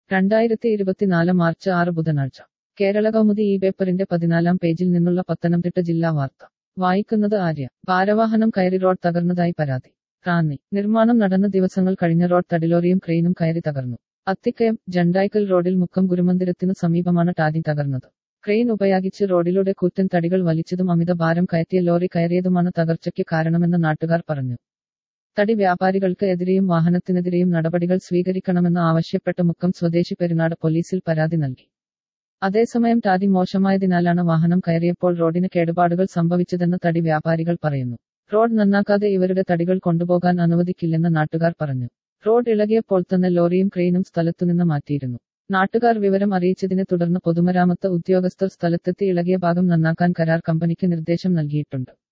രണ്ടായിരത്തി ഇരുപത്തിനാല് മാർച്ച് ആറ് ബുധനാഴ്ച കേരള കൗമുദി ഈ പേപ്പറിന്റെ പതിനാലാം പേജിൽ നിന്നുള്ള പത്തനംതിട്ട ജില്ലാ വാർത്ത വായിക്കുന്നത് ആര്യ ഭാരവാഹനം കയറി റോഡ് തകർന്നതായി പരാതി റാന്നി നിർമ്മാണം നടന്ന ദിവസങ്ങൾ കഴിഞ്ഞ റോഡ് തടിലോറിയും ക്രെയിനും കയറി തകർന്നു അത്തിക്കയം ജണ്ടായ്ക്കൽ റോഡിൽ മുക്കം ഗുരുമന്ദിരത്തിനു സമീപമാണ് ടാതി തകർന്നത് ക്രെയിൻ ഉപയോഗിച്ച് റോഡിലൂടെ കൂറ്റൻ തടികൾ വലിച്ചതും അമിത ഭാരം കയറ്റിയ ലോറി കയറിയതുമാണ് തകർച്ചയ്ക്ക് കാരണമെന്ന് നാട്ടുകാർ പറഞ്ഞു തടി വ്യാപാരികൾക്ക് എതിരെയും വാഹനത്തിനെതിരെയും നടപടികൾ സ്വീകരിക്കണമെന്ന് ആവശ്യപ്പെട്ട് മുക്കം സ്വദേശി പെരുന്നാട് പോലീസിൽ പരാതി നൽകി അതേസമയം ടാതി മോശമായതിനാലാണ് വാഹനം കയറിയപ്പോൾ റോഡിന് കേടുപാടുകൾ സംഭവിച്ചതെന്ന് തടി വ്യാപാരികൾ പറയുന്നു റോഡ് നന്നാക്കാതെ ഇവരുടെ തടികൾ കൊണ്ടുപോകാൻ അനുവദിക്കില്ലെന്ന് നാട്ടുകാർ പറഞ്ഞു റോഡ് ഇളകിയപ്പോൾ തന്നെ ലോറിയും ക്രെയിനും സ്ഥലത്തുനിന്ന് മാറ്റിയിരുന്നു നാട്ടുകാർ വിവരം അറിയിച്ചതിനെ തുടർന്ന് പൊതുമരാമത്ത് ഉദ്യോഗസ്ഥർ സ്ഥലത്തെത്തി ഇളകിയ ഭാഗം നന്നാക്കാൻ കരാർ കമ്പനിക്ക് നിർദ്ദേശം നൽകിയിട്ടുണ്ട്